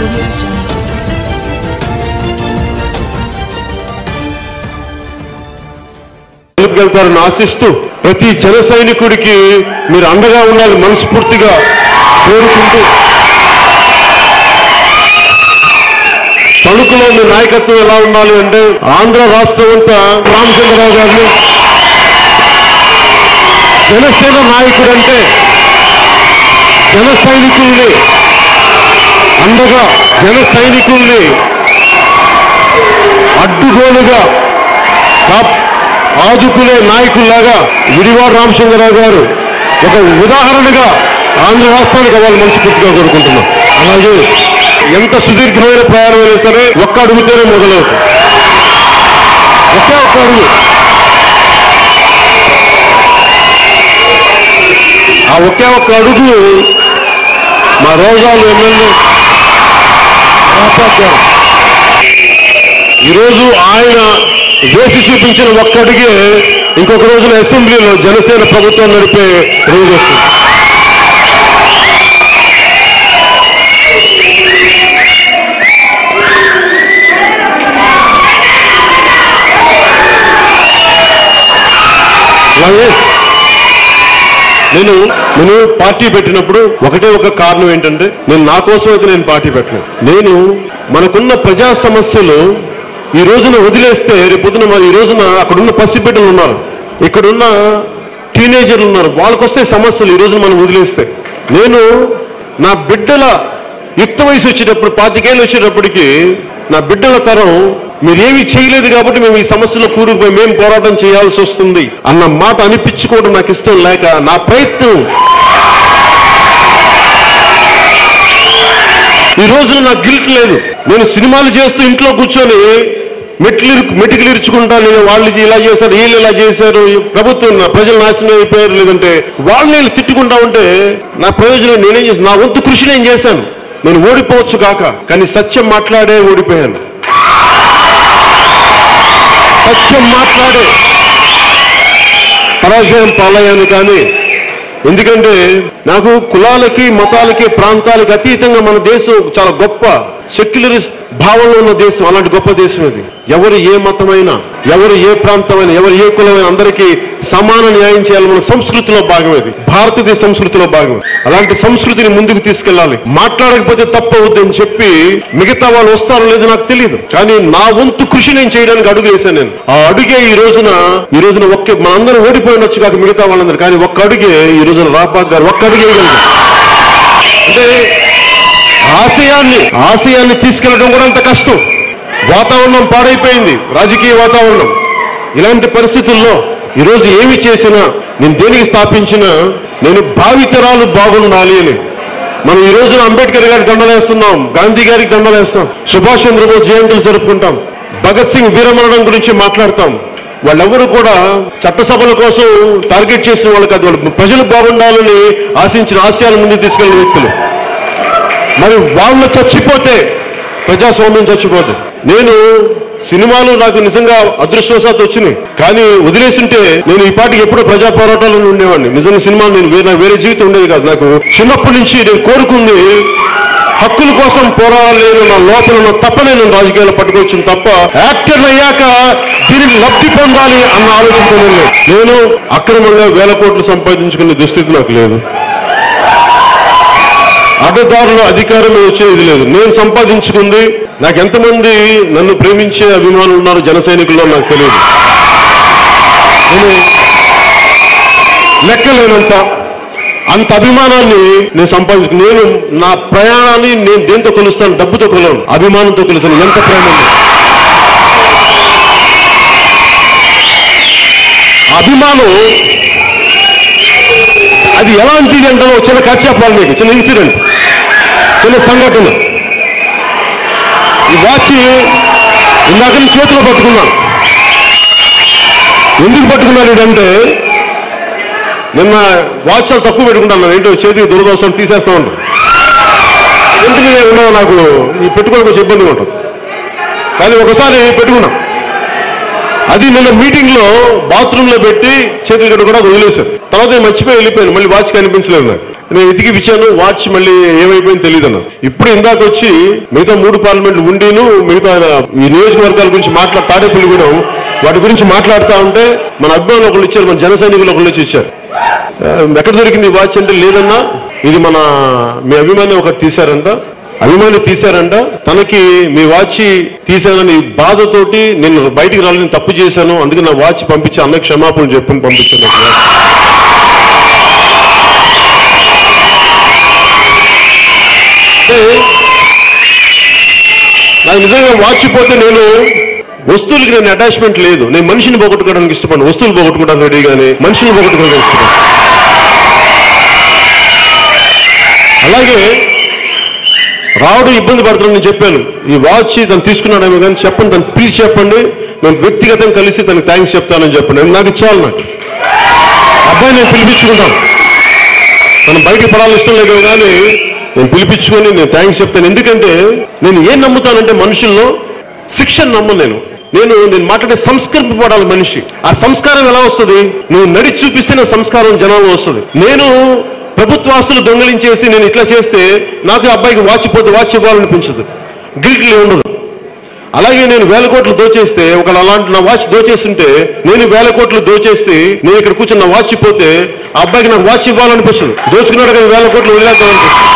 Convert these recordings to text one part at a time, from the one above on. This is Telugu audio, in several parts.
audio jungle. గెలుపుకెళ్తారని ఆశిస్తూ ప్రతి జన సైనికుడికి మీరు అండగా ఉండాలి మనస్ఫూర్తిగా కోరుకుంటూ తణుకులో మీ నాయకత్వం ఎలా ఉండాలి అంటే ఆంధ్ర రాష్ట్రం అంతా రామచంద్రరావు గారిని జనసేన నాయకుడు అంటే జన సైనికుల్ని అండగా జన సైనికుల్ని అడ్డుగోలుగా కాప్- ఆదుకునే నాయకుల్లాగా విడివాడ రామచంద్రరావు గారు ఒక ఉదాహరణగా ఆంధ్ర రాష్ట్రానికి వాళ్ళు మనస్ఫూర్తిగా కోరుకుంటున్నాం అలాగే ఎంత సుదీర్ఘమైన ప్రయాణం అయినా సరే ఒక్క అడుగుతోనే మొదలవుతుంది ఒకే ఒక్క అడుగు ఆ ఒకే ఒక్క అడుగు మా రోజాలు ఎమ్మెల్యే రాజాక్ గారు ఈరోజు ఆయన వేసి చూపించిన ఒక్కడిగే ఇంకొక రోజున అసెంబ్లీలో జనసేన ప్రభుత్వం నడిపే రోజు వస్తుంది అలాగే నేను నేను పార్టీ పెట్టినప్పుడు ఒకటే ఒక కారణం ఏంటంటే నేను నా కోసం అయితే నేను పార్టీ పెట్టలేదు నేను మనకున్న ప్రజా సమస్యలు ఈ రోజున వదిలేస్తే రేపు పొద్దున మరి ఈ రోజున అక్కడున్న పసిబిడ్డలు ఉన్నారు ఇక్కడున్న టీనేజర్లు ఉన్నారు వాళ్ళకి వస్తే సమస్యలు ఈ రోజున మనం వదిలేస్తే నేను నా బిడ్డల యుక్త వయసు వచ్చేటప్పుడు పాతికేళ్ళు వచ్చేటప్పటికి నా బిడ్డల తరం మీరేమీ చేయలేదు కాబట్టి మేము ఈ సమస్యలో కూరుకుపోయి మేము పోరాటం చేయాల్సి వస్తుంది అన్న మాట అనిపించుకోవడం నాకు ఇష్టం లేక నా ప్రయత్నం ఈ రోజు నాకు గిల్ట్ లేదు నేను సినిమాలు చేస్తూ ఇంట్లో కూర్చొని మెట్లు మెటికలు ఇరుచుకుంటా నేను వాళ్ళు ఇలా చేశారు వీళ్ళు ఇలా చేశారు ఈ ప్రభుత్వం నా ప్రజలు నాశనం అయిపోయారు లేదంటే వాళ్ళు నేను తిట్టుకుంటా ఉంటే నా ప్రయోజనం నేనేం చేశాను నా వంతు కృషి నేను చేశాను నేను ఓడిపోవచ్చు కాక కానీ సత్యం మాట్లాడే ఓడిపోయాను సత్యం మాట్లాడే పరాజయం పాలయ్యాను కానీ ఎందుకంటే నాకు కులాలకి మతాలకి ప్రాంతాలకి అతీతంగా మన దేశం చాలా గొప్ప సెక్యులరిస్ట్ భావంలో ఉన్న దేశం అలాంటి గొప్ప దేశం ఇది ఎవరు ఏ మతమైనా ఎవరు ఏ ప్రాంతమైనా ఎవరు ఏ కులమైనా అందరికీ సమాన న్యాయం చేయాలి మన సంస్కృతిలో భాగం ఇది భారతదేశ సంస్కృతిలో భాగం అలాంటి సంస్కృతిని ముందుకు తీసుకెళ్ళాలి మాట్లాడకపోతే తప్పవుద్ది అని చెప్పి మిగతా వాళ్ళు వస్తారో లేదో నాకు తెలియదు కానీ నా వంతు కృషి నేను చేయడానికి అడుగు వేశాను నేను ఆ అడుగే ఈ రోజున ఈ రోజున ఒక్క మనందరం ఓడిపోయినొచ్చు కాక మిగతా వాళ్ళందరూ కానీ ఒక్క అడుగే ఈ రోజున రాపాక్ గారు ఒక్క అడుగే వేయగలిగారు అంటే ఆశయాన్ని ఆశయాన్ని తీసుకెళ్లడం కూడా అంత కష్టం వాతావరణం పాడైపోయింది రాజకీయ వాతావరణం ఇలాంటి పరిస్థితుల్లో ఈరోజు ఏమి చేసినా నేను దేనికి స్థాపించినా నేను భావితరాలు బాగుండాలి అని మనం ఈ రోజున అంబేద్కర్ గారికి దండలేస్తున్నాం గాంధీ గారికి దండలేస్తాం సుభాష్ చంద్రబోస్ జయంతులు జరుపుకుంటాం భగత్ సింగ్ వీరమరణం గురించి మాట్లాడతాం వాళ్ళెవరూ కూడా చట్టసభల కోసం టార్గెట్ చేసిన వాళ్ళు కాదు వాళ్ళు ప్రజలు బాగుండాలని ఆశించిన ఆశయాల ముందు తీసుకెళ్లిన వ్యక్తులు మరి వాళ్ళు చచ్చిపోతే ప్రజాస్వామ్యం చచ్చిపోదు నేను సినిమాలు నాకు నిజంగా అదృష్టవశాత్తు వచ్చినాయి కానీ వదిలేసింటే నేను ఈ పాటికి ఎప్పుడో ప్రజా పోరాటాలను ఉండేవాడిని నిజంగా సినిమా నేను వేరే నాకు వేరే జీవితం ఉండేది కాదు నాకు చిన్నప్పటి నుంచి నేను కోరుకుంది హక్కుల కోసం పోరాడలేను నా లోపల ఉన్న తప్పనే నేను రాజకీయాలు పట్టుకొచ్చింది తప్ప యాక్టర్ అయ్యాక దీనికి లబ్ధి పొందాలి అన్న ఆలోచన లేదు నేను అక్రమంగా వేల కోట్లు సంపాదించుకునే దుస్థితి నాకు లేదు అడ్డదారుల అధికారం వచ్చేది లేదు నేను సంపాదించుకుంది నాకు ఎంతమంది నన్ను ప్రేమించే అభిమానులు ఉన్నారు జన సైనికుల్లో నాకు తెలియదు నేను లెక్కలేనంత అంత అభిమానాన్ని నేను సంపాదించు నేను నా ప్రయాణాన్ని నేను దేంతో కొలుస్తాను డబ్బుతో కొలను అభిమానంతో కొలుస్తాను ఎంత ప్రేమ ఉంది. ఆ అభిమానం అది ఎలాంటిది అంటే ఒక చిన్న కథ చెప్పాలి మీకు చిన్న ఇన్సిడెంట్ చిన్న సంఘటన ఈ వాచ్ ఇందాక నేను చేతిలో పట్టుకున్నాను ఎందుకు పట్టుకున్నాను ఇదంటే నిన్న వాచ్ చాలా తక్కువ పెట్టుకుంటాను ఏంటో చేతికి దురదోషం తీసేస్తా ఉంటాను ఎందుకు ఉన్నావు నాకు ఈ పెట్టుకోవడం కొంచెం ఇబ్బందిగా ఉంటుంది కానీ ఒకసారి పెట్టుకున్నాం అది నిన్న మీటింగ్ లో బాత్రూమ్ లో పెట్టి చేతులు కట్టు కూడా వదిలేశారు తర్వాత నేను మర్చిపోయి వెళ్ళిపోయాను మళ్ళీ వాచ్ కనిపించలేదు నాకు నేను వెతికి ఇచ్చాను వాచ్ మళ్ళీ ఏమైపోయింది తెలియదు అన్న ఇప్పుడు ఇందాక వచ్చి మిగతా మూడు పార్లమెంట్లు ఉండిను మిగతా ఈ నియోజకవర్గాల గురించి మాట్లా తాడేపల్లి కూడా వాటి గురించి మాట్లాడుతూ ఉంటే మన అభిమానులు ఒకళ్ళు ఇచ్చారు మన జన సైనికులు ఒకళ్ళు వచ్చి ఇచ్చారు ఆ, ఎక్కడ దొరికింది ఈ వాచ్ అంటే లేదన్నా ఇది మన మీ అభిమాని ఒకటి తీశారంట అభిమాని తీశారంట తనకి మీ వాచ్ తీశానని బాధతోటి నేను బయటికి రాలని తప్పు చేశాను అందుకే నా వాచ్ పంపించి అన్న క్షమాపణ చెప్పని పంపించాను అంటే నాకు నిజంగా వాచ్ పోతే నేను వస్తువులకి నేను అటాచ్మెంట్ లేదు నేను మనిషిని పోగొట్టుకోవడానికి ఇష్టపడను వస్తువులు పోగొట్టుకోవడానికి రెడీ కానీ మనిషిని పోగొట్టుకోవడానికి ఇష్టపడను అలాగే రావుడు ఇబ్బంది పడుతున్నాను నేను చెప్పాను ఈ వాచ్ తను తీసుకున్నాడేమో కానీ చెప్పండి తను ప్లీజ్ చెప్పండి నేను వ్యక్తిగతంగా కలిసి తనకు థ్యాంక్స్ చెప్తానని చెప్పండి నాకు ఇచ్చేయాలి నాకు అబ్బాయి నేను పిలిపించుకుంటాను మనం బయటికి పడాలని ఇష్టం లేదు కానీ నేను పిలిపించుకొని నేను థ్యాంక్స్ చెప్తాను ఎందుకంటే నేను ఏం నమ్ముతానంటే మనుషుల్లో శిక్షణ నమ్మను నేను నేను నేను మాట్లాడే సంస్కరింపబడాలి మనిషి ఆ సంస్కారం ఎలా వస్తుంది నువ్వు నడిచి చూపిస్తేనే సంస్కారం జనాల్లో వస్తుంది నేను ప్రభుత్వాస్తులు దొంగలించేసి నేను ఇట్లా చేస్తే నాకు అబ్బాయికి వాచ్ పోతే వాచ్ ఇవ్వాలనిపించదు గిల్టీ ఉండదు అలాగే నేను వేల కోట్లు దోచేస్తే ఒకళ్ళు అలాంటి నా వాచ్ దోచేస్తుంటే నేను వేల కోట్లు దోచేస్తే నేను ఇక్కడ కూర్చున్న నా వాచ్ పోతే ఆ అబ్బాయికి నాకు వాచ్ ఇవ్వాలనిపిస్తుంది దోచుకున్నాడు కదా వేల కోట్లు వదిలేద్దామనిపిస్తుంది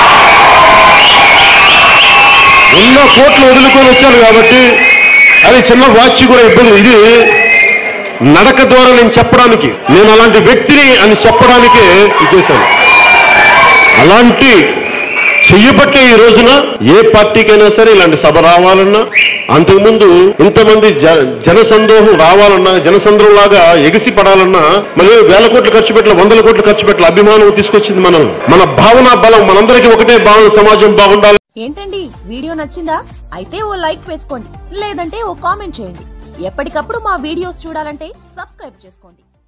ఎన్నో కోట్లు వదులుకొని వచ్చాను కాబట్టి అది చిన్న వాచ్ కూడా ఇబ్బంది ఇది నడక ద్వారా నేను చెప్పడానికి నేను అలాంటి వ్యక్తిని అని చెప్పడానికే ఇచ్చేశాను అలాంటి చెయ్యబట్టే ఈ రోజున ఏ పార్టీకైనా సరే ఇలాంటి సభ రావాలన్నా అంతకుముందు ఇంతమంది జ- జనసందోహం రావాలన్నా జనసంద్రం లాగా ఎగిసి పడాలన్నా మళ్ళీ వేల కోట్లు ఖర్చు పెట్టాలి వందల కోట్లు ఖర్చు పెట్టాలి అభిమానం తీసుకొచ్చింది మనం మన భావన బలం మనందరికీ ఒకటే భావన సమాజం బాగుండాలి ఏంటండి వీడియో నచ్చిందా అయితే ఓ లైక్ వేసుకోండి లేదంటే ఓ కామెంట్ చేయండి ఎప్పటికప్పుడు మా వీడియోస్ చూడాలంటే సబ్స్క్రైబ్ చేసుకోండి